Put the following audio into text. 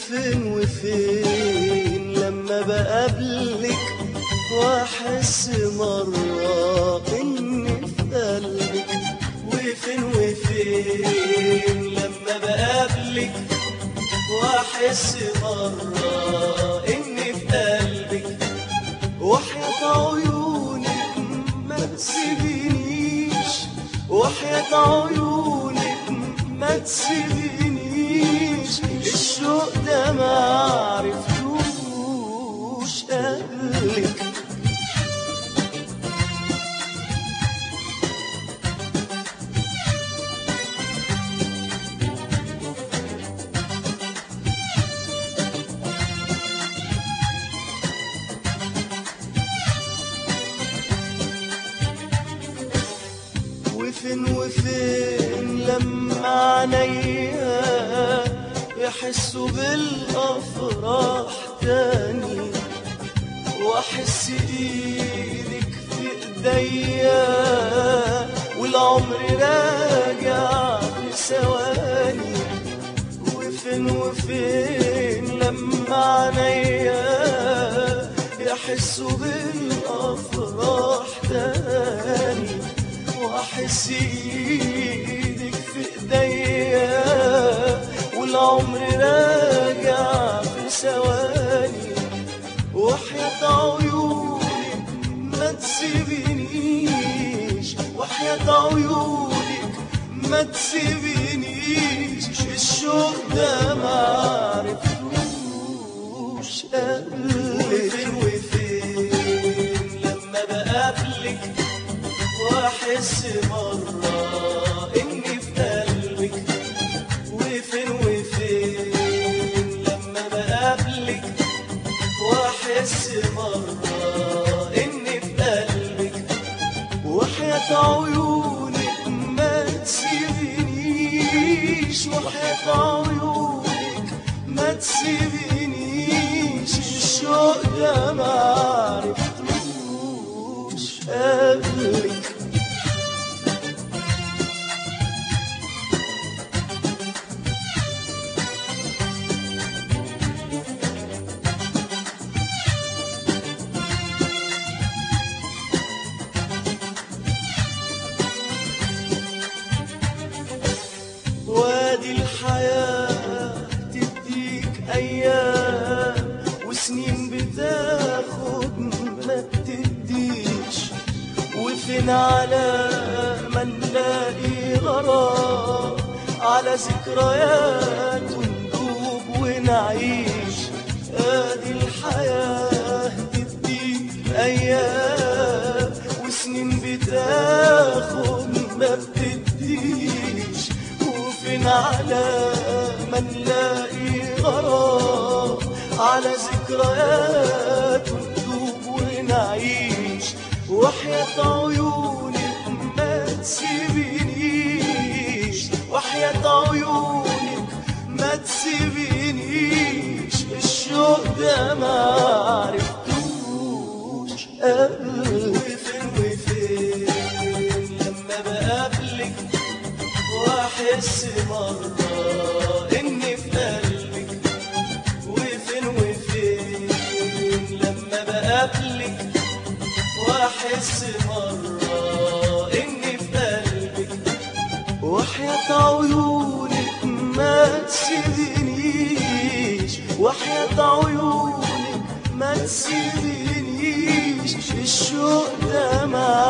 وفين وفين لما بقابلك واحس مرة اني في قلبك وفين وفين لما بقابلك واحس مرة اني في قلبك وحياة عيونك ما تسيبنيش وحياة عيونك ما تسيبنيش الشوق ده ما عرفتوش قبلك وفين وفين لما عينيا يحسوا بالافراح تاني واحس ايدك في ايديا والعمر راجع بثواني وفين وفين لما عينيا يحسوا بالافراح تاني واحس ايدك في ايديا والعمر راجع في ثواني وحياة عيونك ما تسيبنيش وحياة عيونك ما تسيبنيش الشوق ده ما عرفتوش قبلك وفين وفين لما بقابلك واحس مرة اني في قلبك وفين وفين لما بقابلك واحس مرة اني في قلبك وحياة عيونك ما تسيبنيش وحياة عيونك ما تسيبنيش الشوق ده ما عرفتوش قبلك وادي الحياة تديك أيام وسنين بتاخد ما بتديش وفين على ما نلاقي غرام على ذكريات وندوب ونعيش ادي الحياة تديك أيام وسنين بتاخد ما بتديش وفين على ما نلاقي غرام على ذكريات وندوب ونعيش وحياة عيونك ما تسيبنيش وحياة عيونك ما تسيبنيش الشوق ده ما عرفتوش قبلك وفين وفين لما بقابلك واحس مرة اني في قلبك وفين وفين لما بقابلك واحس مرة اني في قلبك وحياة عيونك ما تسيبنيش وحياة عيونك ما تسيبنيش الشوق ده ما